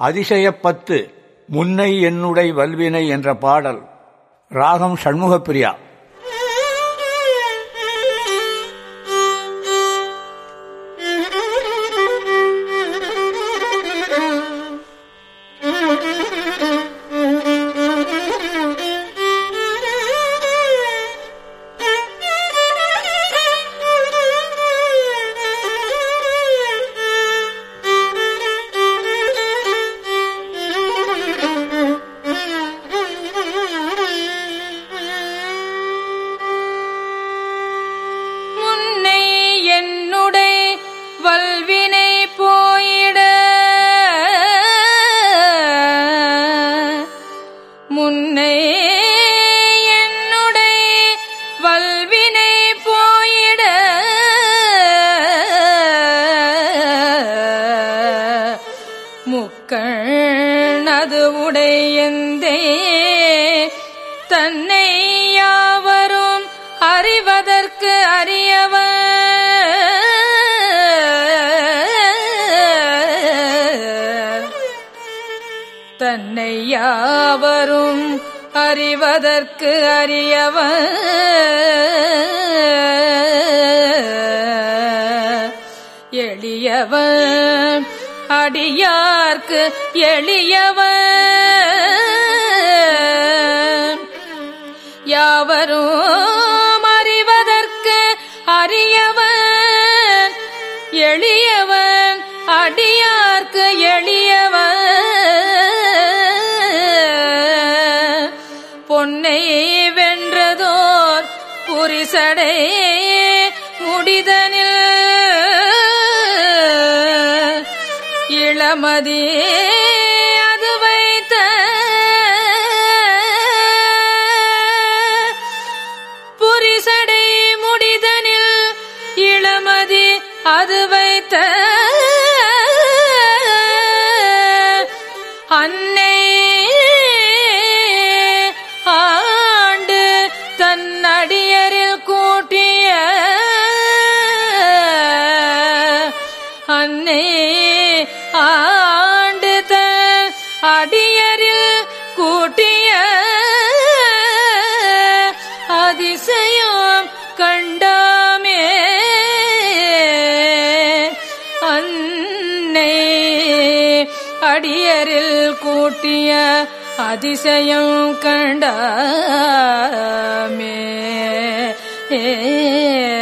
அதிசயப்பத்து முன்னை என்னுடை வல்வினை என்ற பாடல் ராகம் சண்முகப்பிரியா முன்னை என்னுடை வல்வினை போயிட முன்னை என்னுடை வல்வினை போயிட முக்கணது உடையந்தே தன்னை யாவரும் அறிவதற்கு அறியவர் தன்னை யாவரும் அறிவதற்கு அறியவர் எளியவன் அடியார்க்கு எளியவன் யாவரும் அறிவதற்கு அறியவன் எளியவன் அடியார்க்கு எளியவன் பொன்னை வென்றதோர் புரிசடை முடிதனில் இளமதி அது வைத்த புரிசடை முடிதனில் இளமதி அது வைத்த அன்னை ஆண்டு தன்னடியரில் கூட்டிய அன்னை ஆண்டு தன் அடியரில் கூட்டிய அதிசயம் கண்டாமே அன்னை அடியரில் கூட்டிய அதிசயம் கண்டாமே ஏ